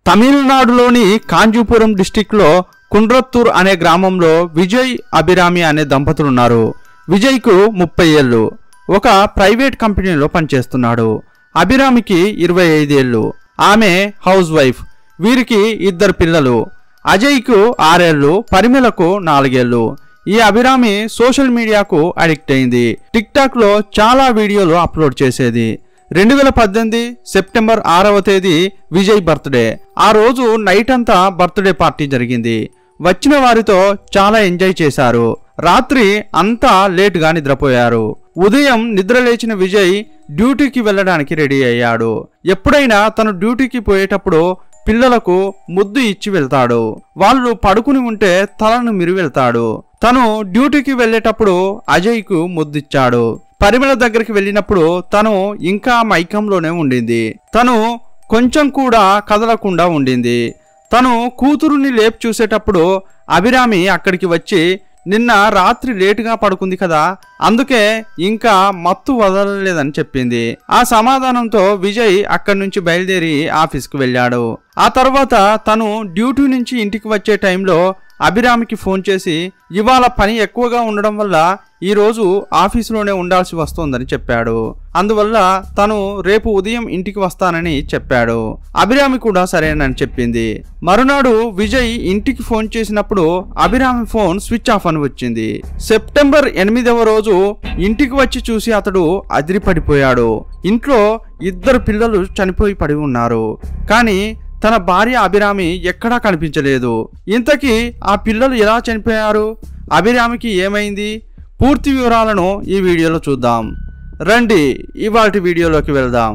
తమిళనాడులోని కాంచీపురం డిస్టిక్లో కుండ్రత్తూర్ అనే గ్రామంలో విజయ్ అభిరామి అనే దంపతులున్నారు విజయ్కు ముప్పై ఏళ్ళు ఒక ప్రైవేట్ కంపెనీలో పనిచేస్తున్నాడు అభిరామికి ఇరవై ఐదేళ్ళు ఆమె హౌస్ వైఫ్ వీరికి ఇద్దరు పిల్లలు అజయ్కు ఆరేళ్లు పరిమళకు నాలుగేళ్లు ఈ అభిరామి సోషల్ మీడియాకు అడిక్ట్ అయింది టిక్ టాక్ లో చాలా వీడియోలు అప్లోడ్ చేసేది రెండు వేల పద్దెనిమిది సెప్టెంబర్ ఆరవ తేదీ విజయ్ బర్త్డే ఆ రోజు నైట్ అంతా బర్త్డే పార్టీ జరిగింది వచ్చిన వారితో చాలా ఎంజాయ్ చేశారు రాత్రి అంతా లేటుగా నిద్రపోయారు ఉదయం నిద్ర లేచిన విజయ్ డ్యూటీకి వెళ్ళడానికి రెడీ అయ్యాడు ఎప్పుడైనా తను డ్యూటీకి పోయేటప్పుడు పిల్లలకు ముద్దు ఇచ్చి వెళ్తాడు వాళ్ళు పడుకుని ఉంటే తలను మిరి వెళ్తాడు తను డ్యూటీకి వెళ్ళేటప్పుడు అజయ్కు ముద్దిచ్చాడు పరిమళ దగ్గరికి వెళ్ళినప్పుడు తను ఇంకా మైకంలోనే ఉండింది తను కొంచెం కూడా కదలకుండా ఉండింది తను కూతురుని లేపు చూసేటప్పుడు అభిరామి అక్కడికి వచ్చి నిన్న రాత్రి లేటుగా పడుకుంది కదా అందుకే ఇంకా మత్తు వదలలేదని చెప్పింది ఆ సమాధానంతో విజయ్ అక్కడి నుంచి బయలుదేరి ఆఫీస్కి వెళ్ళాడు ఆ తర్వాత తను డ్యూటీ నుంచి ఇంటికి వచ్చే టైంలో అభిరామికి ఫోన్ చేసి ఇవాళ పని ఎక్కువగా ఉండడం వల్ల ఈ రోజు ఆఫీసులోనే ఉండాల్సి వస్తోందని చెప్పాడు అందువల్ల తను రేపు ఉదయం ఇంటికి వస్తానని చెప్పాడు అభిరామి కూడా సరేనని చెప్పింది మరునాడు విజయ్ ఇంటికి ఫోన్ చేసినప్పుడు అభిరామి ఫోన్ స్విచ్ ఆఫ్ అని వచ్చింది సెప్టెంబర్ ఎనిమిదవ రోజు ఇంటికి వచ్చి చూసి అతడు అదిరిపడిపోయాడు ఇంట్లో ఇద్దరు పిల్లలు చనిపోయి పడి ఉన్నారు కానీ తన భార్య అభిరామి ఎక్కడా కనిపించలేదు ఇంతకీ ఆ పిల్లలు ఎలా చనిపోయారు అభిరామికి ఏమైంది పూర్తి వివరాలను ఈ వీడియోలో చూద్దాం రండి ఇవాటి వీడియోలోకి వెళ్దాం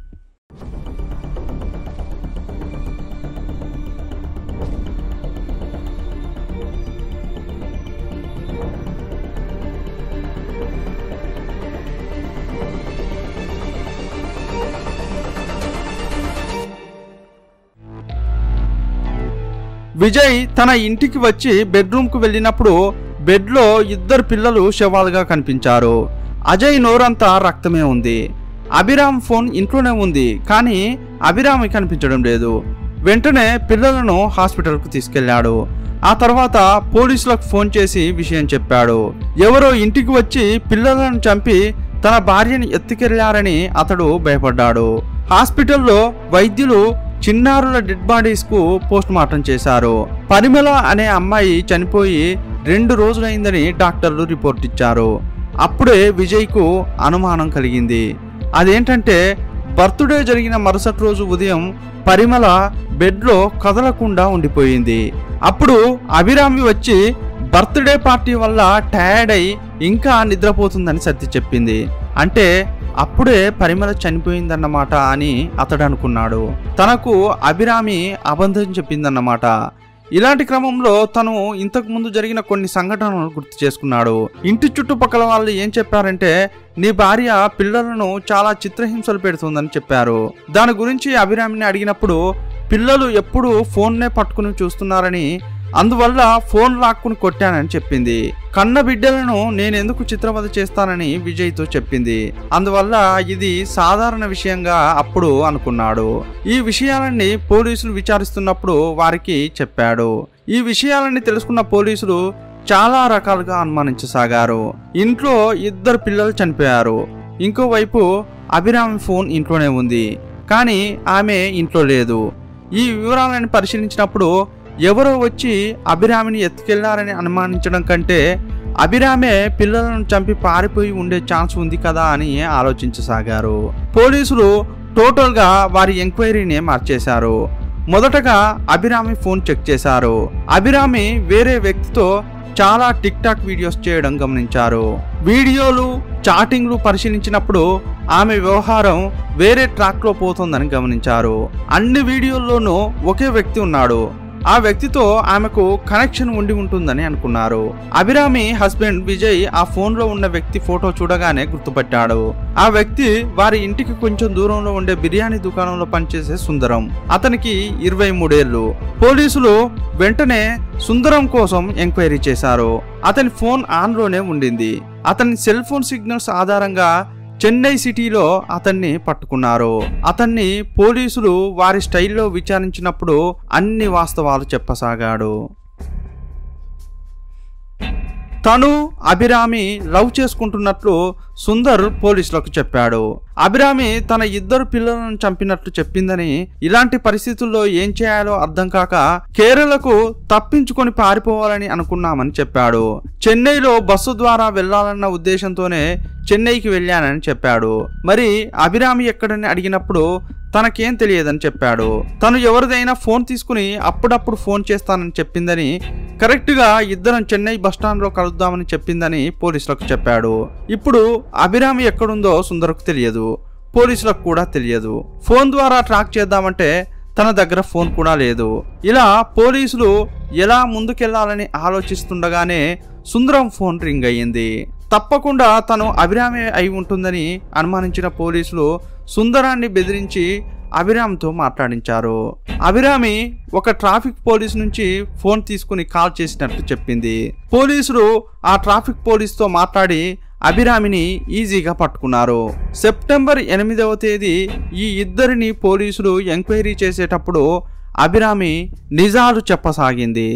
విజయ్ తన ఇంటికి వచ్చి బెడ్రూమ్కు వెళ్ళినప్పుడు బెడ్లో ఇద్దరు పిల్లలు శవాలుగా కనిపించారు అజయ్ నోరంతా రక్తమే ఉంది అభిరామ్ ఫోన్ ఇంట్లోనే ఉంది కానీ అభిరామి కనిపించడం లేదు వెంటనే పిల్లలను హాస్పిటల్కు తీసుకెళ్లాడు ఆ తర్వాత పోలీసులకు ఫోన్ చేసి విషయం చెప్పాడు ఎవరో ఇంటికి వచ్చి పిల్లలను చంపి తన భార్యని ఎత్తుకెళ్లారని అతడు భయపడ్డాడు హాస్పిటల్లో వైద్యులు చిన్నారుల డెడ్ బాడీస్ కు పోస్ట్ మార్టం చేశారు పరిమళ అనే అమ్మాయి చనిపోయి రెండు రోజులైందని డాక్టర్లు రిపోర్ట్ ఇచ్చారు అప్పుడే విజయ్కు అనుమానం కలిగింది అదేంటంటే బర్త్డే జరిగిన మరుసటి రోజు ఉదయం పరిమళ బెడ్లో కదలకుండా ఉండిపోయింది అప్పుడు అభిరామి వచ్చి బర్త్డే పార్టీ వల్ల టయర్డ్ అయి ఇంకా నిద్రపోతుందని సర్ది చెప్పింది అంటే అప్పుడే పరిమళ చనిపోయిందన్నమాట అని అతడు అనుకున్నాడు తనకు అభిరామి అబద్ధం చెప్పిందన్నమాట ఇలాంటి క్రమంలో తను ఇంతకు ముందు జరిగిన కొన్ని సంఘటనలు గుర్తు చేసుకున్నాడు ఇంటి చుట్టుపక్కల వాళ్ళు ఏం చెప్పారంటే నీ భార్య పిల్లలను చాలా చిత్రహింసలు పెడుతుందని చెప్పారు దాని గురించి అభిరామిని అడిగినప్పుడు పిల్లలు ఎప్పుడు ఫోన్నే పట్టుకుని చూస్తున్నారని అందువల్ల ఫోన్ లాక్కుని కొట్టానని చెప్పింది కన్న బిడ్డలను నేనెందుకు చిత్రవద చేస్తానని విజయ్తో చెప్పింది అందువల్ల ఇది సాధారణ విషయంగా అప్పుడు అనుకున్నాడు ఈ విషయాలన్నీ పోలీసులు విచారిస్తున్నప్పుడు వారికి చెప్పాడు ఈ విషయాలన్నీ తెలుసుకున్న పోలీసులు చాలా రకాలుగా అనుమానించసాగారు ఇంట్లో ఇద్దరు పిల్లలు చనిపోయారు ఇంకోవైపు అభిరామి ఫోన్ ఇంట్లోనే ఉంది కానీ ఆమె ఇంట్లో లేదు ఈ వివరాలను పరిశీలించినప్పుడు ఎవరో వచ్చి అభిరామిని ఎత్తుకెళ్లారని అనుమానించడం కంటే అభిరామే పిల్లలను చంపి పారిపోయి ఉండే ఛాన్స్ ఉంది కదా అని ఆలోచించసాగారు పోలీసులు టోటల్గా వారి ఎంక్వైరీని మార్చేశారు మొదటగా అభిరామి ఫోన్ చెక్ చేశారు అభిరామి వేరే వ్యక్తితో చాలా టిక్ టాక్ వీడియోస్ చేయడం గమనించారు వీడియోలు చాటింగ్లు పరిశీలించినప్పుడు ఆమె వ్యవహారం వేరే ట్రాక్లో పోతుందని గమనించారు అన్ని వీడియోల్లోనూ ఒకే వ్యక్తి ఉన్నాడు ఆ వ్యక్తితో ఆమెకు కనెక్షన్ ఉండి ఉంటుందని అనుకున్నారు అభిరామి హస్బెండ్ విజయ్ ఆ ఫోన్లో ఉన్న వ్యక్తి ఫోటో చూడగానే గుర్తుపట్టాడు ఆ వ్యక్తి వారి ఇంటికి కొంచెం దూరంలో ఉండే బిర్యానీ దుకాణంలో పనిచేసే సుందరం అతనికి ఇరవై మూడేళ్లు పోలీసులు వెంటనే సుందరం కోసం ఎంక్వైరీ చేశారు అతని ఫోన్ ఆన్లోనే ఉండింది అతని సెల్ ఫోన్ సిగ్నల్స్ ఆధారంగా చెన్నై సిటీలో అతన్ని పట్టుకున్నారు అతన్ని పోలీసులు వారి స్టైల్లో విచారించినప్పుడు అన్ని వాస్తవాలు చెప్పసాగాడు తను అభిరామి లవ్ చేసుకుంటున్నట్లు సుందర్ పోలీసులకు చెప్పాడు అభిరామి తన ఇద్దరు పిల్లలను చంపినట్లు చెప్పిందని ఇలాంటి పరిస్థితుల్లో ఏం చేయాలో అర్థం కాక కేరళకు తప్పించుకొని పారిపోవాలని అనుకున్నామని చెప్పాడు చెన్నైలో బస్సు ద్వారా వెళ్లాలన్న ఉద్దేశంతోనే చెన్నైకి వెళ్ళానని చెప్పాడు మరి అభిరామి ఎక్కడని అడిగినప్పుడు తనకేం తెలియదని చెప్పాడు తను ఎవరిదైనా ఫోన్ తీసుకుని అప్పుడప్పుడు ఫోన్ చేస్తానని చెప్పిందని కరెక్ట్గా ఇద్దరం చెన్నై బస్టాండ్లో కలుద్దామని చెప్పిందని పోలీసులకు చెప్పాడు ఇప్పుడు అభిరామి ఎక్కడుందో సుందరకు తెలియదు పోలీసులకు కూడా తెలియదు ఫోన్ ద్వారా ట్రాక్ చేద్దామంటే తన దగ్గర ఫోన్ కూడా లేదు ఇలా పోలీసులు ఎలా ముందుకెళ్లాలని ఆలోచిస్తుండగానే సుందరం ఫోన్ రింగ్ అయ్యింది తప్పకుండా తను అభిరామి అయి ఉంటుందని అనుమానించిన పోలీసులు సుందరాన్ని బెదిరించి అభిరామ్తో మాట్లాడించారు అభిరామి ఒక ట్రాఫిక్ పోలీస్ నుంచి ఫోన్ తీసుకుని కాల్ చేసినట్టు చెప్పింది పోలీసులు ఆ ట్రాఫిక్ పోలీస్తో మాట్లాడి అభిరామిని ఈజీగా పట్టుకున్నారు సెప్టెంబర్ ఎనిమిదవ తేదీ ఈ ఇద్దరిని పోలీసులు ఎంక్వైరీ చేసేటప్పుడు అభిరామి నిజాలు చెప్పసాగింది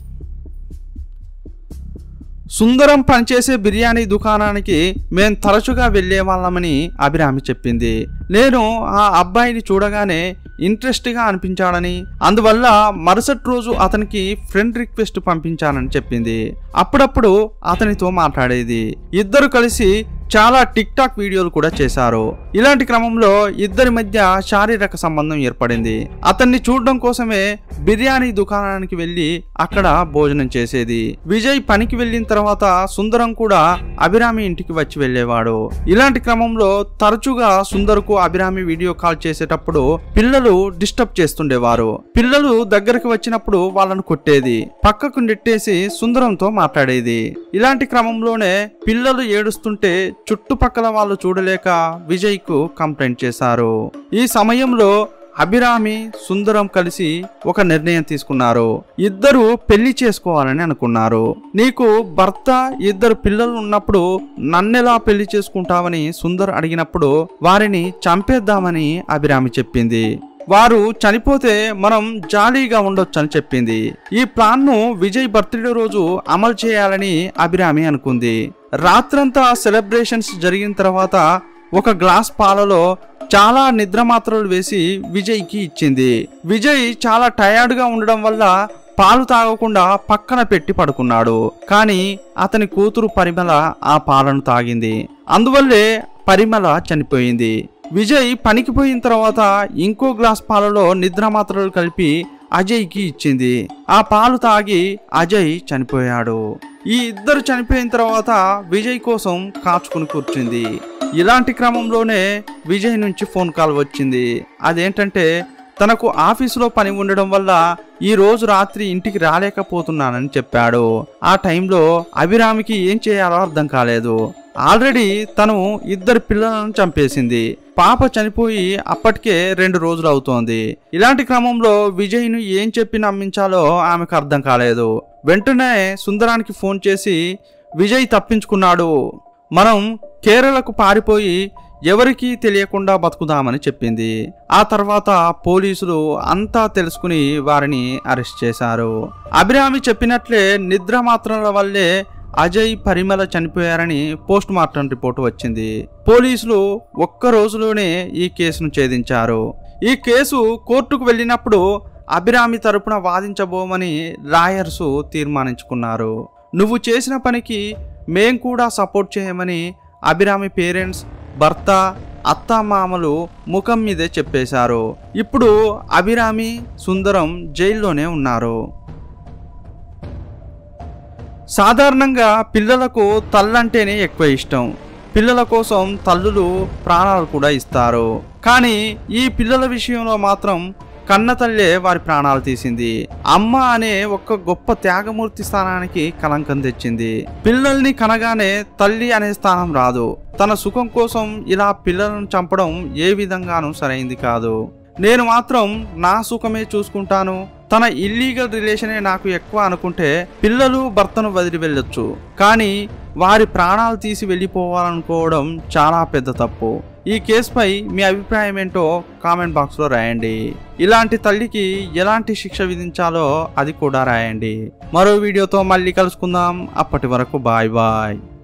సుందరం పనిచేసే బిర్యానీ దుకాణానికి మేం తరచుగా వెళ్లే వాళ్ళమని అభిరామి చెప్పింది నేను ఆ అబ్బాయిని చూడగానే ఇంట్రెస్ట్గా అనిపించాడని అందువల్ల మరుసటి రోజు అతనికి ఫ్రెండ్ రిక్వెస్ట్ పంపించానని చెప్పింది అప్పుడప్పుడు అతనితో మాట్లాడేది ఇద్దరు కలిసి చాలా టిక్ టాక్ వీడియోలు కూడా చేశారు ఇలాంటి క్రమంలో ఇద్దరి మధ్య శారీరక సంబంధం ఏర్పడింది అతన్ని చూడడం కోసమే బిర్యానీ దుకాణానికి వెళ్లి అక్కడ భోజనం చేసేది విజయ్ పనికి వెళ్ళిన తర్వాత సుందరం కూడా అభిరామి ఇంటికి వచ్చి వెళ్ళేవాడు ఇలాంటి క్రమంలో తరచుగా సుందర్కు అభిరామి వీడియో కాల్ చేసేటప్పుడు పిల్లలు డిస్టర్బ్ చేస్తుండేవారు పిల్లలు దగ్గరకు వచ్చినప్పుడు వాళ్ళను కొట్టేది పక్కకు నెట్టేసి సుందరంతో మాట్లాడేది ఇలాంటి క్రమంలోనే పిల్లలు ఏడుస్తుంటే చుట్టుపక్కల వాళ్ళు చూడలేక విజయ్కు కంప్లైంట్ చేశారు ఈ సమయంలో అభిరామి సుందరం కలిసి ఒక నిర్ణయం తీసుకున్నారు ఇద్దరు పెళ్లి చేసుకోవాలని అనుకున్నారు నీకు భర్త ఇద్దరు పిల్లలు ఉన్నప్పుడు నన్నెలా పెళ్లి చేసుకుంటావని సుందర్ అడిగినప్పుడు వారిని చంపేద్దామని అభిరామి చెప్పింది వారు చనిపోతే మనం జాలీగా ఉండొచ్చని చెప్పింది ఈ ప్లాన్ను విజయ్ బర్త్డే రోజు అమలు చేయాలని అభిరామి అనుకుంది రాత్రంతా సెలబ్రేషన్స్ జరిగిన తర్వాత ఒక గ్లాస్ పాలలో చాలా నిద్ర మాత్రలు వేసి విజయ్కి ఇచ్చింది విజయ్ చాలా టయర్డ్గా ఉండడం వల్ల పాలు తాగకుండా పక్కన పెట్టి పడుకున్నాడు కానీ అతని కూతురు పరిమళ ఆ పాలను తాగింది అందువల్లే పరిమళ చనిపోయింది విజయ్ పనికి పోయిన తర్వాత ఇంకో గ్లాస్ పాలలో నిద్ర మాత్రలు కలిపి అజయ్కి ఇచ్చింది ఆ పాలు తాగి అజయ్ చనిపోయాడు ఈ ఇద్దరు చనిపోయిన తర్వాత విజయ్ కోసం కాచుకుని కూర్చుంది ఇలాంటి క్రమంలోనే విజయ్ నుంచి ఫోన్ కాల్ వచ్చింది అదేంటంటే తనకు ఆఫీసులో పని ఉండడం వల్ల ఈ రోజు రాత్రి ఇంటికి రాలేకపోతున్నానని చెప్పాడు ఆ టైంలో అభిరామికి ఏం చేయాలో అర్థం కాలేదు ఆల్రెడీ తను ఇద్దరు పిల్లలను చంపేసింది పాప చనిపోయి అప్పటికే రెండు రోజులు అవుతోంది ఇలాంటి క్రమంలో విజయ్ను ఏం చెప్పి నమ్మించాలో ఆమెకు అర్థం కాలేదు వెంటనే సుందరానికి ఫోన్ చేసి విజయ్ తప్పించుకున్నాడు మనం కేరళకు పారిపోయి ఎవరికీ తెలియకుండా బతుకుదామని చెప్పింది ఆ తర్వాత పోలీసులు అంతా తెలుసుకుని వారిని అరెస్ట్ చేశారు అభిరామి చెప్పినట్లే నిద్ర మాత్రల వల్లే అజయ్ పరిమళ చనిపోయారని పోస్ట్ మార్టం రిపోర్టు వచ్చింది పోలీసులు ఒక్క రోజులోనే ఈ కేసును ఛేదించారు ఈ కేసు కోర్టుకు వెళ్ళినప్పుడు అభిరామి తరపున వాదించబోమని లాయర్సు తీర్మానించుకున్నారు నువ్వు చేసిన పనికి మేం కూడా సపోర్ట్ చేయమని అభిరామి పేరెంట్స్ భర్త అత్తామామలు ముఖం మీదే చెప్పేశారు ఇప్పుడు అభిరామి సుందరం జైల్లోనే ఉన్నారు సాధారణంగా పిల్లలకు తల్లంటేనే ఎక్కువ ఇష్టం పిల్లల కోసం తల్లులు ప్రాణాలు కూడా ఇస్తారు కానీ ఈ పిల్లల విషయంలో మాత్రం కన్న తల్లే వారి ప్రాణాలు తీసింది అమ్మ అనే ఒక గొప్ప త్యాగమూర్తి స్థానానికి కలంకం తెచ్చింది పిల్లల్ని కనగానే తల్లి అనే స్థానం రాదు తన సుఖం కోసం ఇలా పిల్లలను చంపడం ఏ విధంగానూ సరైంది కాదు నేను మాత్రం నా సుఖమే చూసుకుంటాను తన ఇల్లీగల్ రిలేషనే నాకు ఎక్కువ అనుకుంటే పిల్లలు భర్తను వదిలి వెళ్ళొచ్చు కానీ వారి ప్రాణాలు తీసి వెళ్ళిపోవాలనుకోవడం చాలా పెద్ద తప్పు ఈ కేసుపై మీ అభిప్రాయం ఏంటో కామెంట్ బాక్స్లో రాయండి ఇలాంటి తల్లికి ఎలాంటి శిక్ష విధించాలో అది కూడా రాయండి మరో వీడియోతో మళ్ళీ కలుసుకుందాం అప్పటి వరకు బాయ్ బాయ్